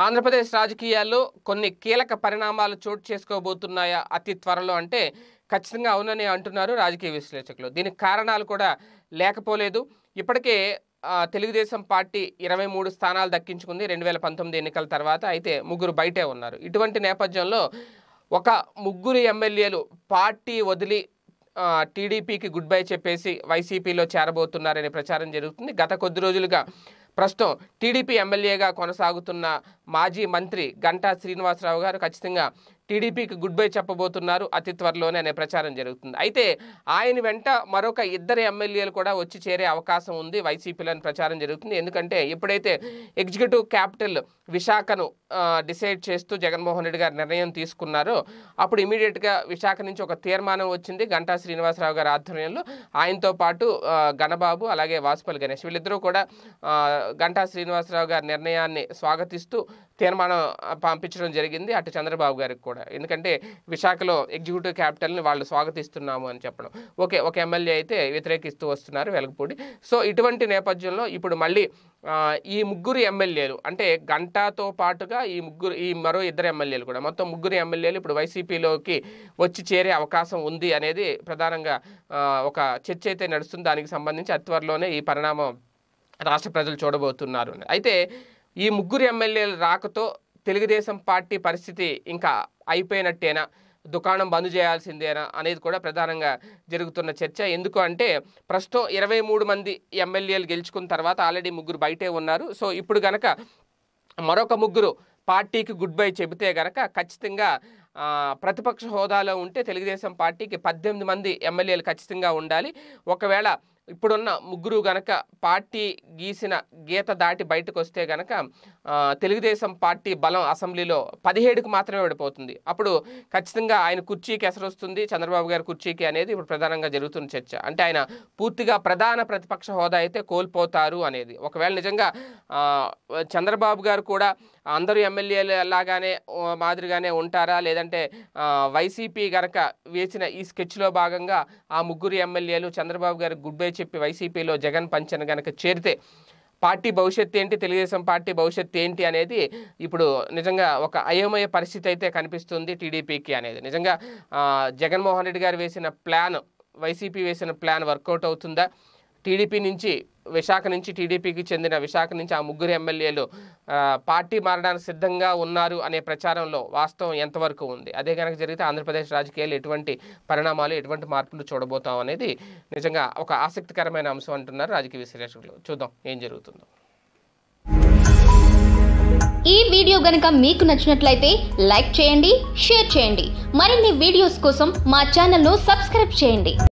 ఆంధ్రప్రదేశ్ రాజకీయాల్లో కొన్ని కీలక పరిణామాలు చోటు చేసుకోబోతున్నాయా అతి త్వరలో అంటే ఖచ్చితంగా అవునని అంటున్నారు రాజకీయ విశ్లేషకులు దీనికి కారణాలు కూడా లేకపోలేదు ఇప్పటికే ఆ, తెలుగుదేశం పార్టీ ఇరవై మూడు స్థానాలు దక్కించుకుంది రెండు వేల పంతొమ్మిది ఎన్నికల తర్వాత అయితే ముగ్గురు బయటే ఉన్నారు ఇటువంటి నేపథ్యంలో ఒక ముగ్గురు ఎమ్మెల్యేలు పార్టీ వదిలి ఆ, టీడీపీకి గుడ్ బై చెప్పేసి వైసీపీలో చేరబోతున్నారనే ప్రచారం జరుగుతుంది గత కొద్ది రోజులుగా ప్రస్తుతం టీడీపీ ఎమ్మెల్యేగా కొనసాగుతున్న మాజీ మంత్రి గంటా శ్రీనివాసరావు గారు ఖచ్చితంగా టీడీపీకి గుడ్ బై చెప్పబోతున్నారు అతి త్వరలోనే అనే ప్రచారం జరుగుతుంది అయితే ఆయన వెంట మరొక ఇద్దరు ఎమ్మెల్యేలు కూడా వచ్చి చేరే అవకాశం ఉంది వైసీపీలో అని ప్రచారం జరుగుతుంది ఎందుకంటే ఎప్పుడైతే ఎగ్జిక్యూటివ్ క్యాపిటల్ విశాఖను డిసైడ్ చేస్తూ జగన్మోహన్ రెడ్డి గారు నిర్ణయం తీసుకున్నారో అప్పుడు ఇమీడియట్గా విశాఖ నుంచి ఒక తీర్మానం వచ్చింది గంటా శ్రీనివాసరావు గారి ఆధ్వర్యంలో ఆయనతో పాటు ఆ, గణబాబు అలాగే వాసుపల్లి గణేష్ వీళ్ళిద్దరూ కూడా ఆ, గంటా శ్రీనివాసరావు గారి నిర్ణయాన్ని స్వాగతిస్తూ తీర్మానం ఆ, పంపించడం జరిగింది అటు చంద్రబాబు గారికి కూడా ఎందుకంటే విశాఖలో ఎగ్జిక్యూటివ్ క్యాపిటల్ని వాళ్ళు స్వాగతిస్తున్నాము అని చెప్పడం ఓకే ఒక ఎమ్మెల్యే అయితే వ్యతిరేకిస్తూ వస్తున్నారు వెలగపూడి సో ఇటువంటి నేపథ్యంలో ఇప్పుడు మళ్ళీ ఆ, ఈ ముగ్గురు ఎమ్మెల్యేలు అంటే గంటాతో పాటుగా ఈ ముగ్గురు ఈ మరో ఇద్దరు ఎమ్మెల్యేలు కూడా మొత్తం ముగ్గురు ఎమ్మెల్యేలు ఇప్పుడు వైసీపీలోకి వచ్చి చేరే అవకాశం ఉంది అనేది ప్రధానంగా ఆ, ఒక చర్చ అయితే నడుస్తుంది దానికి సంబంధించి అతి త్వరలోనే ఈ పరిణామం రాష్ట్ర ప్రజలు చూడబోతున్నారు అయితే ఈ ముగ్గురు ఎమ్మెల్యేల రాకతో తెలుగుదేశం పార్టీ పరిస్థితి ఇంకా అయిపోయినట్టేనా దుకాణం బంద్ చేయాల్సిందేనా అనేది కూడా ప్రధానంగా జరుగుతున్న చర్చ ఎందుకు అంటే ప్రస్తుతం ఇరవై మూడు మంది ఎమ్మెల్యేలు గెలుచుకున్న తర్వాత ఆల్రెడీ ముగ్గురు బయటే ఉన్నారు సో ఇప్పుడు గనక మరొక ముగ్గురు పార్టీకి గుడ్ బై చెబితే గనక ఖచ్చితంగా ఆ, ప్రతిపక్ష హోదాలో ఉంటే తెలుగుదేశం పార్టీకి పద్దెనిమిది మంది ఎమ్మెల్యేలు ఖచ్చితంగా ఉండాలి ఒకవేళ ఇప్పుడున్న ముగ్గురు గనక పార్టీ గీసిన గీత దాటి బయటకు వస్తే గనక ఆ, తెలుగుదేశం పార్టీ బలం అసెంబ్లీలో పదిహేడుకు మాత్రమే ఓడిపోతుంది అప్పుడు ఖచ్చితంగా ఆయన కుర్చీకి ఎసరొస్తుంది చంద్రబాబు గారి కుర్చీకి అనేది ఇప్పుడు ప్రధానంగా జరుగుతున్న చర్చ అంటే ఆయన పూర్తిగా ప్రధాన ప్రతిపక్ష హోదా అయితే కోల్పోతారు అనేది ఒకవేళ నిజంగా ఆ, చంద్రబాబు గారు కూడా అందరూ ఎమ్మెల్యేలు లాగానే ఓ, మాదిరిగానే ఉంటారా లేదంటే ఆ, వైసీపీ గనక వేసిన ఈ స్కెచ్లో భాగంగా ఆ ముగ్గురు ఎమ్మెల్యేలు చంద్రబాబు గారు గుడ్ బై చెప్పి వైసీపీలో జగన్ పంచన గనక చేరితే పార్టీ భవిష్యత్తు ఏంటి తెలుగుదేశం పార్టీ భవిష్యత్తు ఏంటి అనేది ఇప్పుడు నిజంగా ఒక అయోమయ పరిస్థితి అయితే కనిపిస్తుంది టీడీపీకి అనేది నిజంగా ఆ, జగన్మోహన్ రెడ్డి గారు వేసిన ప్లాన్ వైసీపీ వేసిన ప్లాన్ వర్కౌట్ అవుతుందా టీడీపీ నుంచి విశాఖ నుంచి టీడీపీకి చెందిన విశాఖ నుంచి ఆ ముగ్గురు ఎమ్మెల్యేలు ఆ, పార్టీ మారడానికి సిద్ధంగా ఉన్నారు అనే ప్రచారంలో వాస్తవం ఎంతవరకు ఉంది అదే కనుక జరిగితే ఆంధ్రప్రదేశ్ రాజకీయాలు ఎటువంటి పరిణామాలు ఎటువంటి మార్పులు చూడబోతాం అనేది నిజంగా ఒక ఆసక్తికరమైన అంశం అంటున్నారు రాజకీయ విశ్లేషకులు చూద్దాం ఏం జరుగుతుందో ఈ వీడియో గనుక మీకు నచ్చినట్లయితే లైక్ చేయండి షేర్ చేయండి మరిన్ని వీడియోస్ కోసం మా ఛానల్ను సబ్స్క్రైబ్ చేయండి